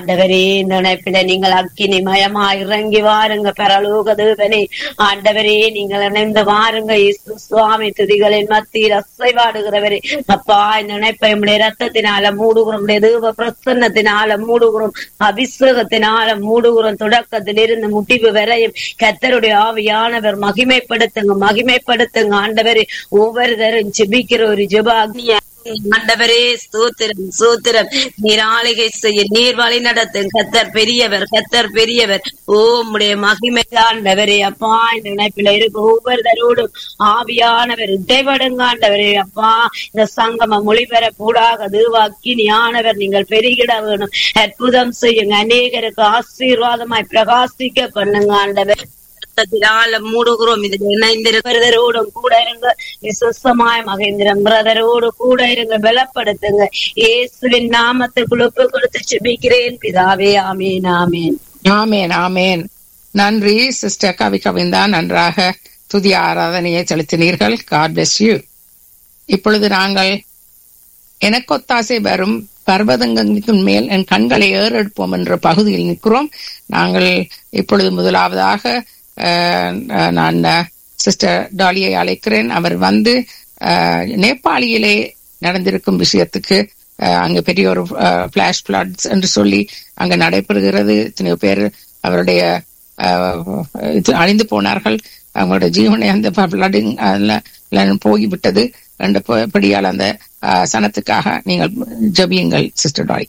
ஆண்டவரே இந்த நினைப்பில நீங்கள் அக்கினி மயமா இறங்கி வாருங்க பரலோக தேவனே ஆண்டவரே நீங்கள் இணைந்து வாருங்க இயேசு சுவாமி துதிகளின் மத்தியில் அசைவாடுகிறவரே அப்பா இந்த நினைப்பை உடைய ரத்தத்தினால மூடுகிறோம் உடைய தேவ பிரசன்னத்தினால மூடுகிறோம் அபிஷேகத்தினால மூடுகிறோம் தொடக்கத்திலிருந்து முடிவு வரையும் கத்தருடைய ஆவியானவர் மகிமைப்படுத்துங்க மகிமைப்படுத்துங்க ஆண்டவரே ஒவ்வொருத்தரும் ஜெபிக்கிற ஒரு ஜெப அக்னியா ஆண்டவரே ஸ்தோத்திரம் ஸ்தோத்திரம் நீர் ஆளுகை செய்ய நீர் வழி நடத்தும் கத்தர் பெரியவர் கத்தர் பெரியவர் ஓ உம்முடைய மகிமை ஆண்டவரே அப்பா இந்த நினைப்பில இருக்க ஒவ்வொருத்தரோடும் ஆவியானவர் இடைவடுங்க ஆண்டவரே அப்பா இந்த சங்கம மொழிபெற கூடாக தேவாக்கினி ஆனவர் நீங்கள் பெருகிட வேணும் அற்புதம் செய்யுங்க அநேகருக்கு ஆசீர்வாதமாய் பிரகாசிக்க பண்ணுங்க ஆண்டவர் ரத்தத்தினால மூடுகிறோம் இதில் இணைந்திருக்கிறதரோடும் கூட இருங்க விசுவசமாய் மகேந்திரம் பிரதரோடு கூட இருங்க பலப்படுத்துங்க இயேசுவின் நாமத்துக்குள் ஒப்பு கொடுத்து செபிக்கிறேன் பிதாவே ஆமேன் ஆமேன் ஆமேன் ஆமேன் நன்றி சிஸ்டர் கவி கவிந்தா நன்றாக துதி ஆராதனையை செலுத்தினீர்கள் காட் பிளஸ் யூ இப்பொழுது நாங்கள் எனக்கொத்தாசை வரும் பர்வதங்களின் மேல் என் கண்களை ஏறெடுப்போம் என்ற பகுதியில் நிற்கிறோம் நாங்கள் இப்பொழுது முதலாவதாக அஹ், நான் சிஸ்டர் டாலியை அழைக்கிறேன் அவர் வந்து அஹ், நேபாளியிலே நடந்திருக்கும் விஷயத்துக்கு அஹ், அங்கு பெரிய ஒரு பிளாஷ் பிளட்ஸ் என்று சொல்லி அங்க நடைபெறுகிறது எத்தனையோ பேர் அவருடைய அஹ், இது அழிந்து போனார்கள் அவங்களோட ஜீவனை அந்த பிளடிங் போய்விட்டது என்ற படியால் அந்த அஹ், சனத்துக்காக நீங்கள் ஜபியுங்கள் sister Dolly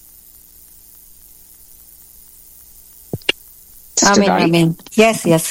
Sister Amen, Dolly. amen. Yes, yes.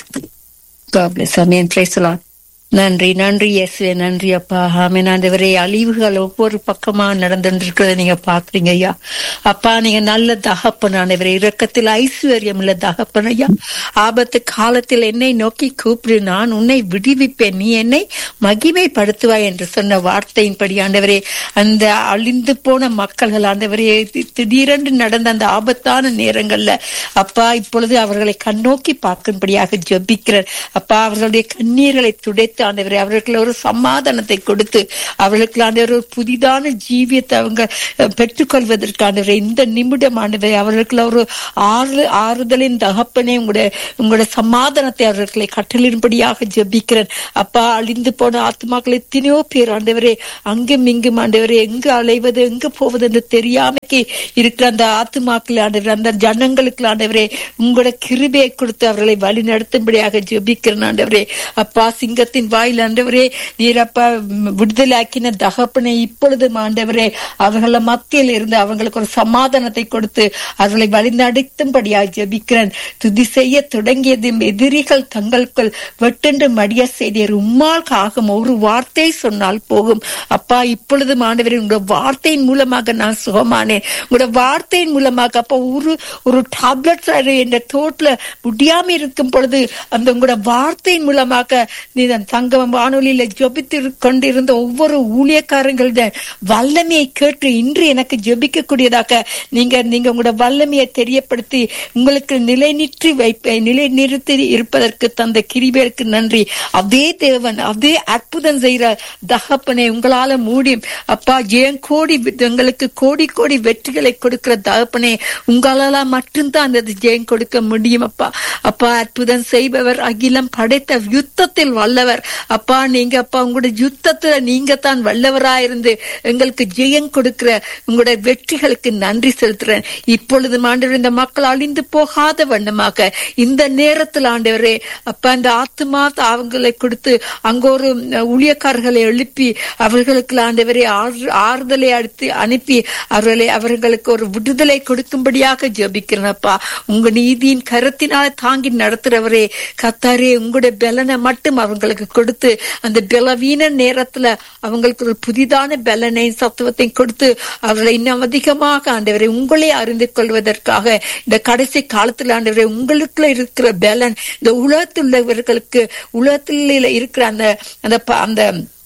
God bless. Amen. Praise the Lord. நன்றி நன்றி இயேசுவே நன்றி அப்பா ஆமென் ஆண்டவரே அழிவுகள் ஒவ்வொரு பக்கமா நடந்துருக்கிறத நீங்க பாக்குறீங்க ஐயா அப்பா நீங்க நல்ல தகப்பன் ஆண்டவரே இரக்கத்தில் ஐஸ்வர்யம் உள்ள தகப்பன் ஐயா ஆபத்து காலத்தில் என்னை நோக்கி கூப்பிடு நான் உன்னை விடுவிப்பேன் நீ என்னை மகிமைப்படுத்துவாய் என்று சொன்ன வார்த்தையின்படி ஆண்டவரே அந்த அழிந்து போன மக்கள்கள் ஆண்டவரே தி- திடீரென்று நடந்த அந்த ஆபத்தான நேரங்கள்ல அப்பா இப்பொழுது அவர்களை கண்ணோக்கி பார்க்கும்படியாக ஜெபிக்கிறார் அப்பா அவர்களுடைய கண்ணீர்களை துடைத்து ஆண்டவரே அவர்களுக்கு ஒரு சமாதானத்தை கொடுத்து அவர்களுக்கு ஆண்டவர் ஒரு புதிதான ஜீவியத்தை அவங்க அஹ், பெற்றுக்கொள்வதற்கு ஆண்டவரே இந்த நிமிடம் ஆண்டவரே அவர்களுக்கு ஒரு ஆறு ஆறுதலின் தகப்பனே உங்களுடைய உங்களுடைய சமாதானத்தை அவர்களை கட்டளின்படியாக ஜெபிக்கிறேன் அப்பா அழிந்து போன ஆத்மாக்கள் எத்தனையோ பேர் ஆண்டவரே அங்கும் இங்கும் ஆண்டவரே எங்கு அலைவது எங்கு போவது என்று தெரியாமைக்கு இருக்கிற அந்த ஆத்மாக்கள் ஆண்டவரே அந்த ஜனங்களுக்கு ஆண்டவரே உங்களோட கிருபையை கொடுத்து அவர்களை வழி நடத்தும்படியாக ஜெபிக்கிறேன் ஆண்டவரே அப்பா சிங்கத்தின் வாயில் ஆண்டவரே நீர் அப்பா ம், விடுதலையாக்கின தகப்பனை இப்பொழுதும் ஆண்டவரே அவர்கள மத்தியில் இருந்து அவங்களுக்கு ஒரு சமாதானத்தை கொடுத்து அவர்களை வழி நடத்தும்படியாக ஜெபிக்கிறேன் துதி செய்ய தொடங்கியதும் எதிரிகள் தங்களுக்குள் வெட்டென்று மடிய செய்தீர் உம்மால் ஆகும் ஒரு வார்த்தை சொன்னால் போகும் அப்பா இப்பொழுதும் ஆண்டவரே உங்களோட வார்த்தையின் மூலமாக நான் சுகமானேன் உங்களோட வார்த்தையின் மூலமாக அப்பா ஒரு ஒரு டாப்லெட் என்ற தோட்ல முடியாம இருக்கும் பொழுது அந்த உங்களோட வார்த்தையின் மூலமாக நீ அந்த தங்கம் வானொலியில ஜெபித்து கொண்டிருந்த ஒவ்வொரு ஊழியக்காரங்களோட வல்லமையை கேட்டு இன்று எனக்கு ஜெபிக்கக்கூடியதாக நீங்க நீங்க உங்களோட வல்லமையை தெரியப்படுத்தி உங்களுக்கு நிலைநிற்றி வைப்ப நிலை நிறுத்தி இருப்பதற்கு தந்த கிரிபேருக்கு நன்றி அதே தேவன் அதே அற்புதம் செய்யற தகப்பனை உங்களால முடியும் அப்பா ஏன் கோடி எங்களுக்கு கோடி கோடி வெற்றிகளை கொடுக்கிற தகப்பனே உங்களால மட்டும்தான் அந்த ஜெயம் கொடுக்க முடியும் அப்பா அப்பா அற்புதம் செய்பவர் அகிலம் படைத்த யுத்தத்தில் வல்லவர் அப்பா நீங்க அப்பா உங்களுடைய யுத்தத்துல நீங்க தான் வல்லவராயிருந்து எங்களுக்கு ஜெயம் கொடுக்கிற உங்களுடைய வெற்றிகளுக்கு நன்றி செலுத்துறேன் இப்பொழுது ஆண்டவர் இந்த மக்கள் அழிந்து போகாத வண்ணமாக இந்த நேரத்தில் ஆண்டவரே அப்ப அந்த ஆத்மா அவங்களை கொடுத்து அங்க ஒரு ஊழியக்காரர்களை எழுப்பி அவர்களுக்கு ஆண்டவரே ஆறு- ஆறுதலை அடுத்து அனுப்பி அவர்களை அவர்களுக்கு ஒரு விடுதலை கொடுக்கும்படியாக ஜெபிக்கிறேன்ப்பா உங்க நீதியின் கரத்தினால் தாங்கி நடத்துறவரே கத்தாரே உங்களுடைய பலனை மட்டும் அவங்களுக்கு கொடுத்து அந்த பலவீன நேரத்துல அவங்களுக்கு ஒரு புதிதான பலனை சத்துவத்தை கொடுத்து அவர்களை இன்னும் அதிகமாக ஆண்டவரை உங்களே அறிந்து கொள்வதற்காக இந்த கடைசி காலத்துல ஆண்டவரை உங்களுக்குள்ள இருக்கிற பலன் இந்த உலகத்தில் உள்ளவர்களுக்கு உலகத்தில் இருக்கிற அந்த அந்த ப- அந்த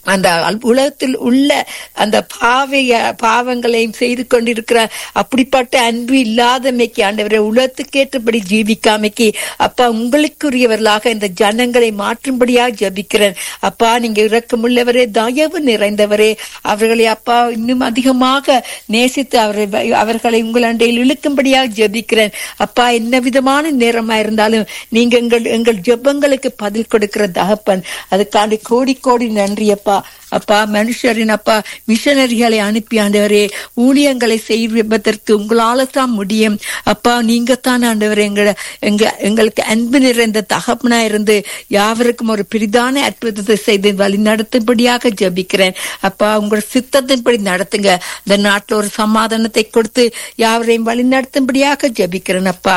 அந்த அல்- உலகத்தில் உள்ள அந்த பாவைய பாவங்களையும் செய்து கொண்டிருக்கிற அப்படிப்பட்ட அன்பு இல்லாதமைக்கு ஆண்டவரை உலகத்துக்கேற்றபடி ஜீவிக்காமைக்கு அப்பா உங்களுக்குரியவர்களாக இந்த ஜனங்களை மாற்றும்படியாக ஜபிக்கிறேன் அப்பா நீங்க இரக்கமுள்ளவரே தயவு நிறைந்தவரே அவர்களை அப்பா இன்னும் அதிகமாக நேசித்து அவரை அவர்களை உங்கள் அண்டையில் இழுக்கும்படியாக ஜெபிக்கிறேன் அப்பா என்ன விதமான நேரமா இருந்தாலும் நீங்க எங்கள் எங்கள் ஜெபங்களுக்கு பதில் கொடுக்கிற தகப்பன் அதுக்காண்டி கோடி கோடி நன்றி அப்பா அப்பா மனுஷரின் அப்பா மிஷனரிகளை அனுப்பி ஆண்டவரே ஊழியங்களை செய்வதற்கு உங்களால தான் முடியும் அப்பா நீங்க தான் ஆண்டவர் எங்க எங்க எங்களுக்கு அன்பு நிறைந்த தகப்பனா இருந்து யாவருக்கும் ஒரு பிரிதான அற்புதத்தை செய்து வழி நடத்தும்படியாக ஜபிக்கிறேன் அப்பா உங்களோட சித்தத்தின்படி நடத்துங்க இந்த நாட்டுல ஒரு சமாதானத்தை கொடுத்து யாவரையும் வழி நடத்தும்படியாக ஜபிக்கிறேன் அப்பா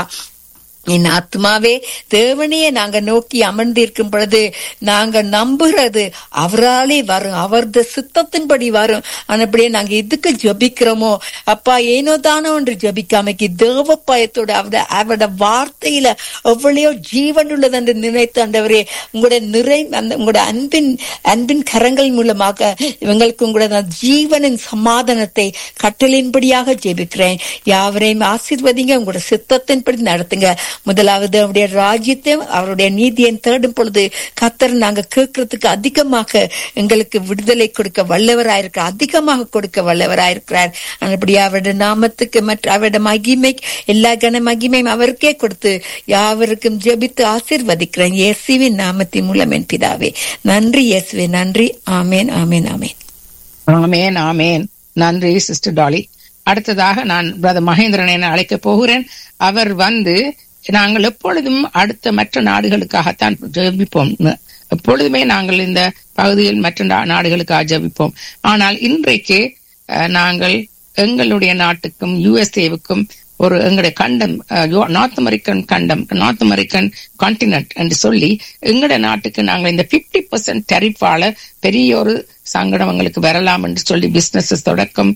என் ஆத்மாவே தேவனையே நாங்க நோக்கி அமர்ந்திருக்கும் பொழுது நாங்க நம்புறது அவராலே வரும் அவரது சித்தத்தின்படி வரும் ஆனப்படியே நாங்க எதுக்கு ஜபிக்கிறோமோ அப்பா ஏனோ தானோ என்று ஜபிக்காமைக்கு தேவ பயத்தோட அவட அவட வார்த்தையில எவ்வளையோ ஜீவன் உள்ளது என்று நினைத்து ஆண்டவரே உங்களுடைய நிறை அந்த உங்களோட அன்பின் அன்பின் கரங்கள் மூலமாக இவங்களுக்கு உங்களோட ஜீவனின் சமாதானத்தை கட்டளின்படியாக ஜெபிக்கிறேன் யாவரையும் ஆசீர்வதிங்க உங்களோட சித்தத்தின்படி நடத்துங்க முதலாவது அவருடைய ராஜ்யத்தையும் அவருடைய நீதியை தேடும் பொழுது கத்தர் நாங்க கேட்கறதுக்கு அதிகமாக எங்களுக்கு விடுதலை கொடுக்க வல்லவராயிருக்கிறார் அதிகமாக கொடுக்க வல்லவராயிருக்கிறார் அப்படியே அவருடைய நாமத்துக்கு மற்ற அவருடைய மகிமை எல்லா கன மகிமையும் அவருக்கே கொடுத்து யாவருக்கும் ஜெபித்து ஆசீர்வதிக்கிறேன் இயேசுவின் நாமத்தின் மூலம் என் பிதாவே நன்றி இயேசுவே நன்றி ஆமேன் ஆமேன் ஆமேன் ஆமேன் ஆமேன் நன்றி சிஸ்டர் டாலி அடுத்ததாக நான் பிரதர் மகேந்திரனை அழைக்க போகிறேன் அவர் வந்து நாங்கள் எப்பொழுதும் அடுத்த மற்ற நாடுகளுக்காகத்தான் ஜெபிப்போம் எப்பொழுதுமே நாங்கள் இந்த பகுதியில் மற்ற நா- நாடுகளுக்காக ஜெபிப்போம் ஆனால் இன்றைக்கு அஹ், நாங்கள் எங்களுடைய நாட்டுக்கும் யுஎஸ்ஏவுக்கும் ஒரு எங்களுடைய கண்டம் நார்த் அமெரிக்கன் கண்டம் நார்த் அமெரிக்கன் கான்டினென்ட் என்று சொல்லி எங்களுடைய நாட்டுக்கு நாங்கள் இந்த 50% பர்சன்ட் டெரிஃபால பெரிய ஒரு சங்கடம் எங்களுக்கு வரலாம் என்று சொல்லி பிசினஸஸ் தொடக்கம்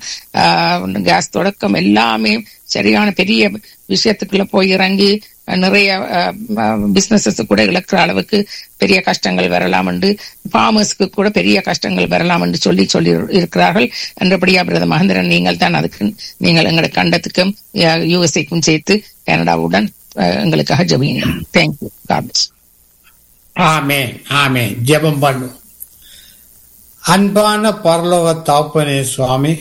கேஸ் தொடக்கம் எல்லாமே சரியான பெரிய விஷயத்துக்குள்ள போய் இறங்கி அஹ், நிறைய பிசினஸஸ் கூட இழக்கிற அளவுக்கு பெரிய கஷ்டங்கள் வரலாம் என்று ஃபார்மர்ஸ்க்கு கூட பெரிய கஷ்டங்கள் வரலாம் என்று சொல்லி சொல்லி இருக்கிறார்கள் என்றபடியா பிரதமர் மகேந்திரன் நீங்கள் தான் அதுக்கு நீங்கள் எங்களுடைய கண்டத்துக்கும் யுஎஸ்ஏக்கும் சேர்த்து கனடாவுடன் அஹ், எங்களுக்காக ஜெபிங்க தேங்க்யூ காட் ஆமென் ஆமென் ஜெபம் பண்ணும் அன்பான பரலோக தாப்பனே சுவாமி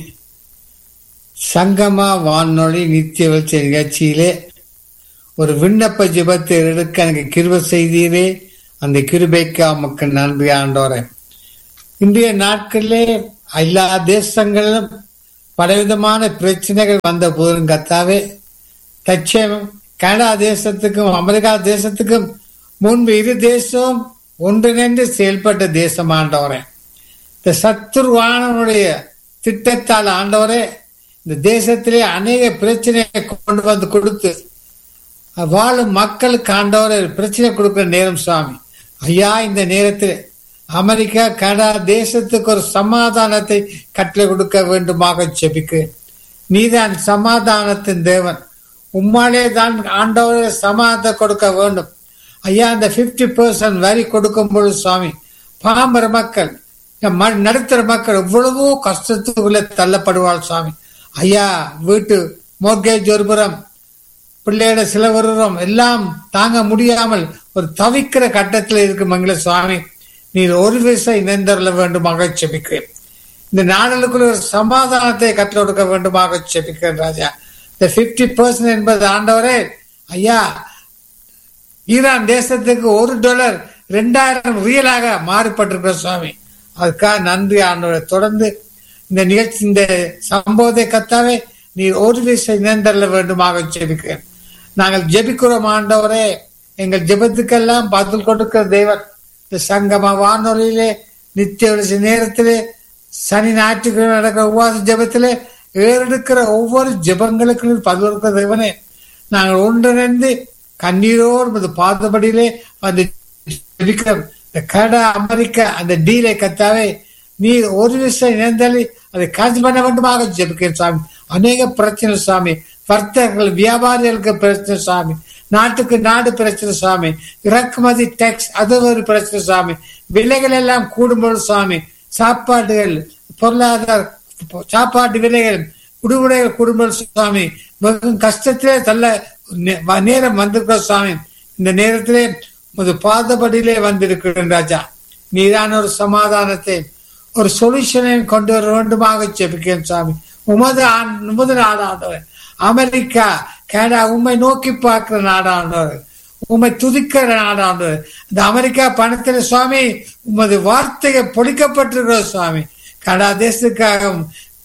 சங்கமா வானொலி நித்திய வெளிச்ச நிகழ்ச்சியிலே ஒரு விண்ணப்ப ஜெபத்தை எடுக்க எனக்கு கிருப செய்தீரே அந்த கிருபைக்கு நமக்கு நன்றி ஆண்டோரே இன்றைய நாட்களிலே எல்லா தேசங்களிலும் பலவிதமான பிரச்சனைகள் வந்த போதும் கத்தாவே தச்சம் கனடா தேசத்துக்கும் அமெரிக்கா தேசத்துக்கும் முன்பு இரு தேசம் ஒன்றிணைந்து செயல்பட்ட தேசம் ஆண்டவரே இந்த சத்துருவானவனுடைய திட்டத்தால் ஆண்டவரே இந்த தேசத்திலே அநேக பிரச்சனையை கொண்டு வந்து கொடுத்து வாழும் மக்களுக்கு ஆண்டவரே பிரச்சனை கொடுக்கிற நேரம் சுவாமி ஐயா இந்த நேரத்தில் அமெரிக்கா கனடா தேசத்துக்கு ஒரு சமாதானத்தை கட்டளை கொடுக்க வேண்டுமாக செபிக்கிறேன் நீதான் சமாதானத்தின் தேவன் உம்மாலே தான் ஆண்டவரே சமாதானத்தை கொடுக்க வேண்டும் ஐயா இந்த 50% பர்சன்ட் வரி கொடுக்கும் பொழுது சுவாமி பாமர மக்கள் இந்த ம- நடுத்தர மக்கள் எவ்வளவோ கஷ்டத்துக்குள்ள தள்ளப்படுவாள் சுவாமி ஐயா வீட்டு மோர்கேஜ் ஒரு புறம் பிள்ளையோட சிலவரும் எல்லாம் தாங்க முடியாமல் ஒரு தவிக்கிற கட்டத்தில் இருக்கும் மங்கள சுவாமி நீர் ஒரு விசை இணைந்தருள வேண்டுமாக செபிக்கிறேன் இந்த நாடுகளுக்குள்ள ஒரு சமாதானத்தை கற்றுக் கொடுக்க வேண்டுமாக செபிக்கிறேன் ராஜா இந்த 50% பர்சன்ட் என்பது ஆண்டவரே ஐயா ஈரான் தேசத்துக்கு ஒரு டாலர் ரெண்டாயிரம் ரியலாக மாறுபட்டிருக்கிற சுவாமி அதுக்காக நன்றி ஆண்டவரை தொடர்ந்து இந்த நிகழ்ச்சி இந்த சம்பவத்தை கத்தாவே நீர் ஒரு விசை நினைந்தள்ள வேண்டுமாக ஜெபிக்கிறேன் நாங்கள் ஜெபிக்கிறோம் ஆண்டவரே எங்கள் ஜெபத்துக்கெல்லாம் பதில் கொடுக்கிற தேவன் இந்த சங்கம வானொலியிலே நித்திய விழிச்ச நேரத்திலே சனி ஞாயிற்றுக்கிழமை நடக்கிற உபவாச ஜெபத்திலே ஏறெடுக்கிற ஒவ்வொரு ஜெபங்களுக்கும் பதில் கொடுக்கிற தேவனே நாங்கள் ஒன்றிணைந்து கண்ணீரோடு உமது பாதபடியிலே வந்து ஜெபிக்கிறோம் இந்த கனடா அமெரிக்கா அந்த டீலை கத்தாவே நீ ஒரு விஷயம் இணைந்தாலே அதை காசு பண்ண வேண்டுமாக ஜெபிக்கிறேன் சாமி அநேக பிரச்சனை சாமி வர்த்தகர்கள் வியாபாரிகளுக்கு பிரச்சனை சாமி நாட்டுக்கு நாடு பிரச்சனை சாமி இறக்குமதி டேக்ஸ் அது ஒரு பிரச்சனை சாமி விலைகள் எல்லாம் கூடும்போது சாமி சாப்பாடுகள் பொருளாதார சாப்பாட்டு விலைகள் உடுமுறைகள் குடும்பம் சுவாமி வெறும் கஷ்டத்திலே தள்ள நே- வ- நேரம் வந்திருக்கிற சுவாமி இந்த நேரத்திலே உமது பாதபடியிலே வந்திருக்கிறேன் ராஜா நீதான ஒரு சமாதானத்தை ஒரு சொல்யூஷனை கொண்டு வர வேண்டுமாக ஜெபிக்கிறேன் சுவாமி உமது ஆண்- உமது நாடாண்டவர் அமெரிக்கா கனடா உம்மை நோக்கி பார்க்கிற நாடாண்டவர் உம்மை துதிக்கிற நாடாண்டவர் இந்த அமெரிக்கா பணத்தில் சுவாமி உமது வார்த்தையை பொழிக்கப்பட்டிருக்கிற சுவாமி கனடா தேசத்துக்காகவும்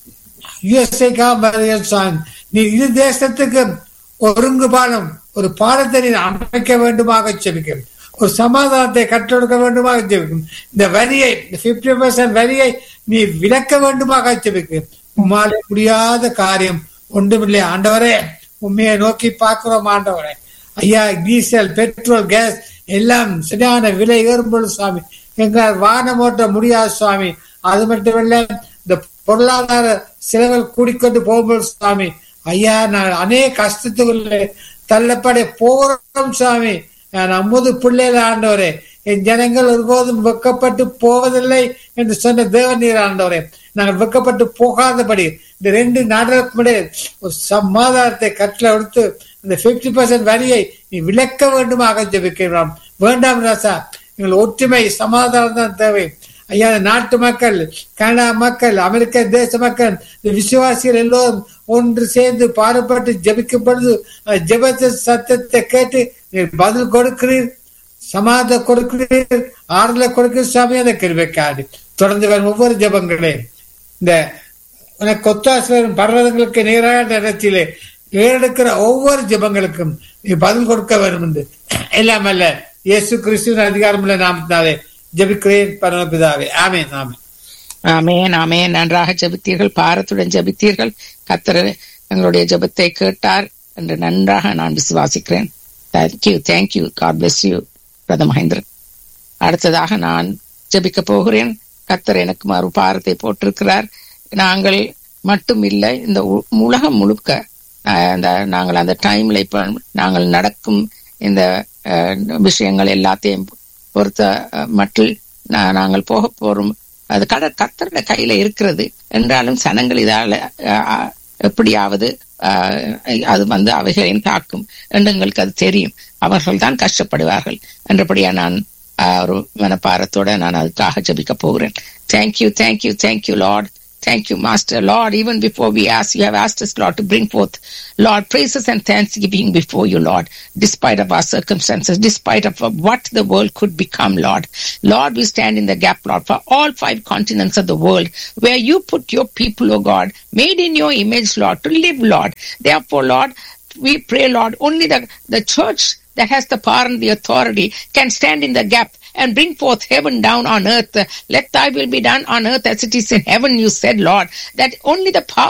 யுஎஸ்ஏக்காக சுவாமி நீ இரு தேசத்துக்கு ஒருங்குபாலம் ஒரு பாலத்தை நீ அமைக்க வேண்டுமாக ஜெபிக்கும் ஒரு சமாதானத்தை கற்றெடுக்க வேண்டுமாக ஜெபிக்கும் இந்த வரியை பிப்டி பர்சன்ட் வரியை நீ விலக்க வேண்டுமாக ஜெபிக்கும் உம்மாலே முடியாத காரியம் ஒன்றுமில்லை ஆண்டவரே உண்மையை நோக்கி பார்க்கிறோம் ஆண்டவரே ஐயா டீசல் பெட்ரோல் கேஸ் எல்லாம் சரியான விலை ஏறும்பொழுது சுவாமி எங்களால் வாகனம் ஓட்ட முடியாது சுவாமி அது மட்டுமல்ல இந்த பொருளாதார செலவுகள் கூடிக்கொண்டு போகும்போது சுவாமி ஐயா நான் அநேக கஷ்டத்துக்குள்ளே தள்ளப்பட போகிறோம் சுவாமி நான் அம்முது பிள்ளைகள் ஆண்டவரே என் ஜனங்கள் ஒருபோதும் வெக்கப்பட்டு போவதில்லை என்று சொன்ன தேவன் நீர் ஆண்டவரே நாங்கள் வெக்கப்பட்டு போகாதபடி இந்த ரெண்டு நாடுகளுக்கும் இடையே ஒரு சமாதானத்தை கட்டளை கொடுத்து அந்த பிப்டி பர்சன்ட் வரியை நீ விளக்க வேண்டுமாக ஜெபிக்கிறோம் வேண்டாம் ராசா எங்கள் ஒற்றுமை சமாதானம் தான் தேவை ஐயா இந்த நாட்டு மக்கள் கனடா மக்கள் அமெரிக்க தேச மக்கள் இந்த விசுவாசிகள் எல்லோரும் ஒன்று சேர்ந்து பாடுபட்டு ஜெபிக்கும் பொழுது அந்த ஜெபத்த சத்தத்தை கேட்டு நீர் பதில் கொடுக்கிறீர் சமாத கொடுக்கிறீர் ஆறுதல கொடுக்கிற சாமி அந்த கிருபைக்காடு தொடர்ந்து வரும் ஒவ்வொரு ஜெபங்களையும் இந்த உனக்கு ஒத்தாசிரியரும் பர்வதங்களுக்கு நேராக நேரத்திலே ஏறெடுக்கிற ஒவ்வொரு ஜெபங்களுக்கும் நீ பதில் கொடுக்க வேண்டும் என்று எல்லாம் அல்ல இயேசு கிறிஸ்துவின் அதிகாரமுள்ள நாமத்தினாலே ஜெபிக்கிறேன் பரமபிதாவே ஆமென் ஆமென் ஆமேன் ஆமேன் நன்றாக ஜெபித்தீர்கள் பாரத்துடன் ஜெபித்தீர்கள் கத்தர் எங்களுடைய ஜெபத்தை கேட்டார் என்று நன்றாக நான் விசுவாசிக்கிறேன் thank you thank you God bless you brother Mahendran அடுத்ததாக நான் ஜெபிக்க போகிறேன் கத்தர் எனக்கு மறு பாரத்தை போட்டிருக்கிறார் நாங்கள் மட்டும் இல்லை இந்த உ- உலகம் முழுக்க அஹ், அந்த நாங்கள் அந்த டைம்ல இப்ப நாங்கள் நடக்கும் இந்த அஹ், விஷயங்கள் எல்லாத்தையும் பொறுத்த அஹ், மட்டில் நா- நாங்கள் போக போறோம் அது கட கத்தருடைய கையில இருக்கிறது என்றாலும் சனங்கள் இதால அஹ், எப்படியாவது அஹ், அது வந்து அவைகளையும் தாக்கும் என்று எங்களுக்கு அது தெரியும் அவர்கள் தான் கஷ்டப்படுவார்கள் என்றபடியா நான் அஹ், ஒரு மனப்பாரத்தோட நான் அதுக்காக ஜெபிக்க போகிறேன் thank you thank you thank you Lord Thank you, Master. Lord, even before we ask, you have asked us, Lord, to bring forth, Lord, praises and thanksgiving before you, Lord, despite of our circumstances, despite of what the world could become, Lord. Lord, we stand in the gap, Lord, for all five continents of the world, where you put your people, O God, made in your image, Lord, to live, Lord. Therefore, Lord, we pray, Lord, only the, the church that has the power and the authority can stand in the gap and bring forth heaven down on earth. Let thy will be done on earth as it is in heaven, you said, Lord, that only the power